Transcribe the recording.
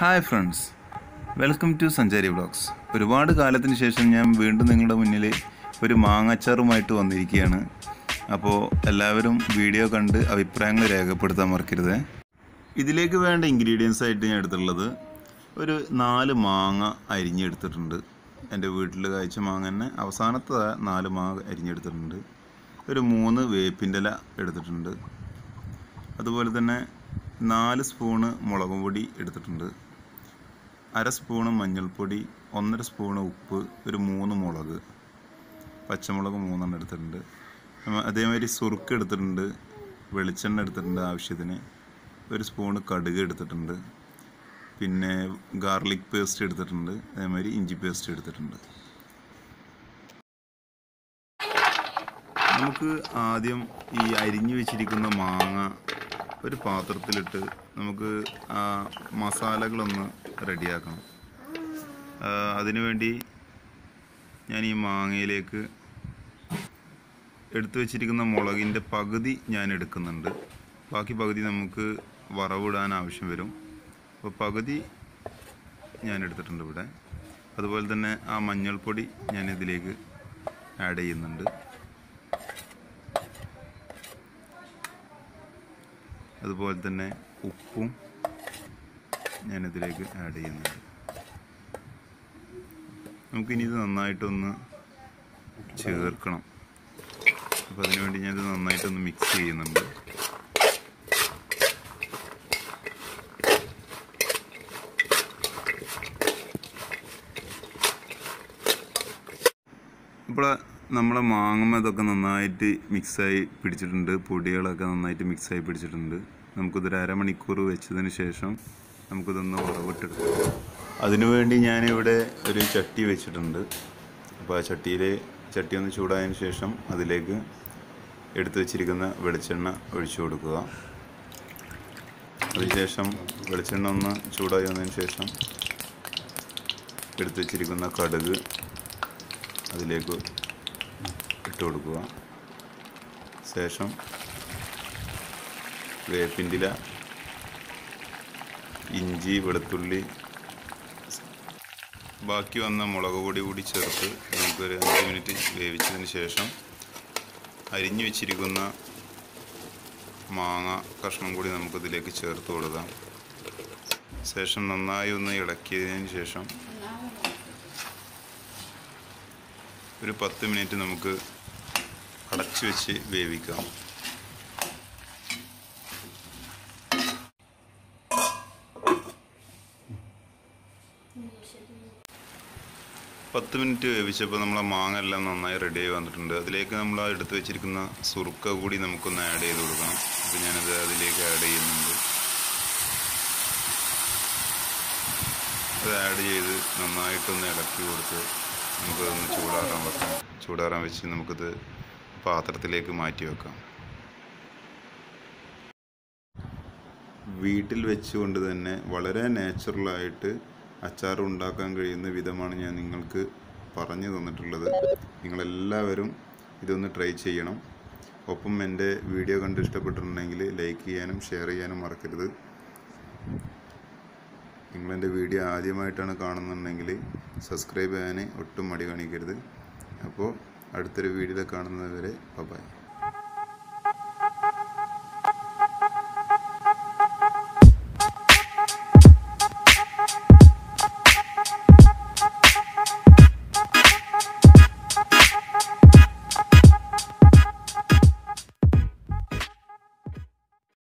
hi friends welcome to Sanchari vlogs ഒരുപാട് കാലത്തിന് ശേഷം ഞാൻ വീണ്ടും നിങ്ങളുടെ മുന്നിൽ ഒരു മാങ്ങച്ചാറുമായിട്ട് വന്നിരിക്കുകയാണ് അപ്പോൾ എല്ലാവരും വീഡിയോ കണ്ട് അഭിപ്രായങ്ങൾ രേഖപ്പെടുത്താൻ മറക്കരുത് ഇതിലേക്ക് വേണ്ട ഇൻഗ്രീഡിയൻസ് ആയിട്ട് ഞാൻ എടുത്തിട്ടുള്ളത് ഒരു നാല് മാങ്ങ അരിഞ്ഞെടുത്തിട്ടുണ്ട് എൻ്റെ വീട്ടിൽ കഴിച്ച മാങ്ങ തന്നെ അവസാനത്തെ നാല് മാങ്ങ അരിഞ്ഞെടുത്തിട്ടുണ്ട് ഒരു മൂന്ന് വേപ്പിൻ്റെ ഇല എടുത്തിട്ടുണ്ട് അതുപോലെ തന്നെ നാല് സ്പൂണ് മുളക് പൊടി എടുത്തിട്ടുണ്ട് അര സ്പൂണ് മഞ്ഞൾപ്പൊടി ഒന്നര സ്പൂണ് ഉപ്പ് ഒരു മൂന്ന് മുളക് പച്ചമുളക് മൂന്നെണ്ണം എടുത്തിട്ടുണ്ട് നമ്മ- അതേമാതിരി സുറുക്ക് എടുത്തിട്ടുണ്ട് വെളിച്ചെണ്ണ എടുത്തിട്ടുണ്ട് ആവശ്യത്തിന് ഒരു സ്പൂണ് കടുക് എടുത്തിട്ടുണ്ട് പിന്നെ ഗാർലിക് പേസ്റ്റ് എടുത്തിട്ടുണ്ട് അതേമാതിരി ഇഞ്ചി പേസ്റ്റ് എടുത്തിട്ടുണ്ട് നമുക്ക് ആദ്യം ഈ അരിഞ്ഞു വെച്ചിരിക്കുന്ന മാങ്ങ ഒരു പാത്രത്തിലിട്ട് നമുക്ക് ആ മസാലകളൊന്ന് റെഡിയാക്കണം ആ, അതിനുവേണ്ടി ഞാൻ ഈ മാങ്ങയിലേക്ക് എടുത്തു വെച്ചിരിക്കുന്ന മുളകിൻ്റെ പകുതി ഞാൻ എടുക്കുന്നുണ്ട് ബാക്കി പകുതി നമുക്ക് വറവിടാൻ ആവശ്യം വരും അപ്പോൾ പകുതി ഞാൻ എടുത്തിട്ടുണ്ട് ഇവിടെ അതുപോലെ തന്നെ ആ മഞ്ഞൾപ്പൊടി ഞാൻ ഇതിലേക്ക് ആഡ് ചെയ്യുന്നുണ്ട് അതുപോലെ തന്നെ ഉപ്പും ഞാനിതിലേക്ക് ആഡ് ചെയ്യുന്നുണ്ട് നമുക്കിനി ഇത് നന്നായിട്ടൊന്ന് ചേർക്കണം അപ്പോൾ അതിനുവേണ്ടി ഞാനിത് നന്നായിട്ടൊന്ന് മിക്സ് ചെയ്യുന്നുണ്ട് ഇപ്പോൾ നമ്മളെ മാങ്ങമ്മ ഇതൊക്കെ നന്നായിട്ട് മിക്സായി പിടിച്ചിട്ടുണ്ട് പൊടികളൊക്കെ നന്നായിട്ട് മിക്സായി പിടിച്ചിട്ടുണ്ട് നമുക്കിതൊരു അരമണിക്കൂർ വെച്ചതിന് ശേഷം നമുക്കിതൊന്ന് വറവിട്ടെടുക്കാം അതിനുവേണ്ടി ഞാനിവിടെ ഒരു ചട്ടി വെച്ചിട്ടുണ്ട് അപ്പോൾ ആ ചട്ടിയിൽ ചട്ടി ഒന്ന് ചൂടായതിന് ശേഷം അതിലേക്ക് എടുത്തു വെച്ചിരിക്കുന്ന വെളിച്ചെണ്ണ ഒഴിച്ചു കൊടുക്കുക അതിനുശേഷം വെളിച്ചെണ്ണ ഒന്ന് ചൂടായി വന്നതിന് ശേഷം എടുത്തു വെച്ചിരിക്കുന്ന കടുക് അതിലേക്ക് ഇട്ട് കൊടുക്കുക ശേഷം വേപ്പിൻ്റെ ഇല ഇഞ്ചി വെളുത്തുള്ളി ബാക്കി വന്ന മുളക് പൊടി കൂടി ചേർത്ത് നമുക്കൊരു അഞ്ച് മിനിറ്റ് വേവിച്ചതിന് ശേഷം അരിഞ്ഞു വെച്ചിരിക്കുന്ന മാങ്ങ കഷ്ണം കൂടി നമുക്കിതിലേക്ക് ചേർത്ത് കൊടുക്കാം ശേഷം നന്നായി ഒന്ന് ഇളക്കിയതിന് ശേഷം ഒരു പത്ത് മിനിറ്റ് നമുക്ക് അടച്ചു വെച്ച് വേവിക്കാം പത്ത് മിനിറ്റ് വേവിച്ചപ്പോൾ നമ്മളെ മാങ്ങ എല്ലാം നന്നായി റെഡിയായി വന്നിട്ടുണ്ട് അതിലേക്ക് നമ്മൾ ആ എടുത്ത് വെച്ചിരിക്കുന്ന സുറുക്ക കൂടി നമുക്കൊന്ന് ആഡ് ചെയ്ത് കൊടുക്കണം അപ്പോൾ ഞാനത് അതിലേക്ക് ആഡ് ചെയ്യുന്നുണ്ട് അത് ആഡ് ചെയ്ത് നന്നായിട്ടൊന്ന് ഇളക്കി കൊടുത്ത് നമുക്കതൊന്ന് ചൂടാറാൻ വെക്കാം ചൂടാറാൻ വെച്ച് നമുക്കത് പാത്രത്തിലേക്ക് മാറ്റി വെക്കാം വീട്ടിൽ വെച്ചുകൊണ്ട് തന്നെ വളരെ നാച്ചുറലായിട്ട് അച്ചാർ ഉണ്ടാക്കാൻ കഴിയുന്ന വിധമാണ് ഞാൻ നിങ്ങൾക്ക് പറഞ്ഞു തന്നിട്ടുള്ളത് നിങ്ങളെല്ലാവരും ഇതൊന്ന് ട്രൈ ചെയ്യണം ഒപ്പം എൻ്റെ വീഡിയോ കണ്ട് ഇഷ്ടപ്പെട്ടിട്ടുണ്ടെങ്കിൽ ലൈക്ക് ചെയ്യാനും ഷെയർ ചെയ്യാനും മറക്കരുത് നിങ്ങളെൻ്റെ വീഡിയോ ആദ്യമായിട്ടാണ് കാണുന്നുണ്ടെങ്കിൽ സബ്സ്ക്രൈബ് ചെയ്യാൻ ഒട്ടും മടി കാണിക്കരുത് അപ്പോൾ അടുത്തൊരു വീഡിയോയിൽ കാണുന്നത് വരെ ബൈ